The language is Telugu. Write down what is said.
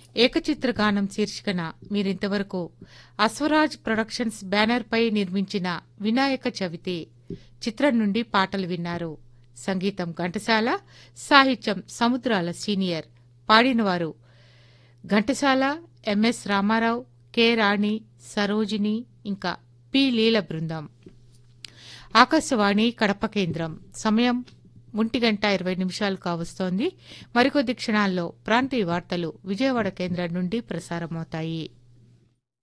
ఏకచిత్ర గానం శీర్షికన మీరింతవరకు అశ్వరాజ్ ప్రొడక్షన్స్ బ్యానర్పై నిర్మించిన వినాయక చవితి చిత్రం నుండి పాటలు విన్నారు సంగీతం ఘంటసాల సాహిత్యం సముద్రాల సీనియర్ పాడినవారు ఘంటసాల ఎంఎస్ రామారావు కె రాణి సరోజిని ఇంకా పి లీల బృందం ఆకాశవాణి కడప కేంద్రం సమయం ఒంటి గంట ఇరవై నిమిషాలు కావస్తోంది మరికొద్ది క్షణాల్లో ప్రాంతీయ వార్తలు విజయవాడ కేంద్రం నుండి ప్రసారమవుతాయి